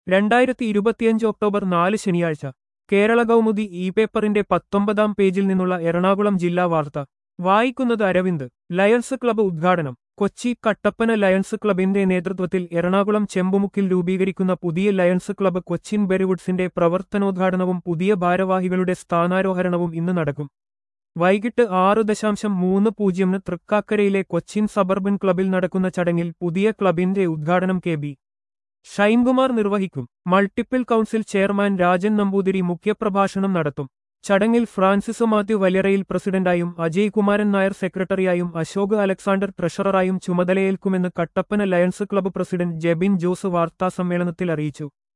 രണ്ടായിരത്തി ഇരുപത്തിയഞ്ച് ഒക്ടോബർ നാല് ശനിയാഴ്ച കേരള കൗമുദി ഇ പേപ്പറിന്റെ പത്തൊമ്പതാം പേജിൽ നിന്നുള്ള എറണാകുളം ജില്ലാ വാർത്ത വായിക്കുന്നത് അരവിന്ദ് ലയൺസ് ക്ലബ്ബ് ഉദ്ഘാടനം കൊച്ചി കട്ടപ്പന ലയൺസ് ക്ലബിന്റെ നേതൃത്വത്തിൽ എറണാകുളം ചെമ്പുമുക്കിൽ രൂപീകരിക്കുന്ന പുതിയ ലയൺസ് ക്ലബ്ബ് കൊച്ചിൻ ബെറിവുഡ്സിന്റെ പ്രവർത്തനോദ്ഘാടനവും പുതിയ ഭാരവാഹികളുടെ സ്ഥാനാരോഹരണവും ഇന്ന് നടക്കും വൈകിട്ട് ആറ് ദശാംശം മൂന്ന് പൂജ്യമിന് തൃക്കാക്കരയിലെ കൊച്ചിൻ സബർബൻ ക്ലബിൽ നടക്കുന്ന ചടങ്ങിൽ പുതിയ ക്ലബിന്റെ ഉദ്ഘാടനം കെ ബി ഷൈൻകുമാർ നിർവഹിക്കും multiple council chairman Rajan Namboothiri മുഖ്യപ്രഭാഷണം നടത്തും ചടങ്ങിൽ ഫ്രാൻസിസ് മാത്യു വല്യറയിൽ പ്രസിഡന്റായും അജയ് കുമാരൻ നായർ സെക്രട്ടറിയായും അശോക് അലക്സാണ്ടർ ട്രഷററായും ചുമതലയേൽക്കുമെന്ന് Kattappana Lions club president Jebin Jose വാർത്താസമ്മേളനത്തിൽ അറിയിച്ചു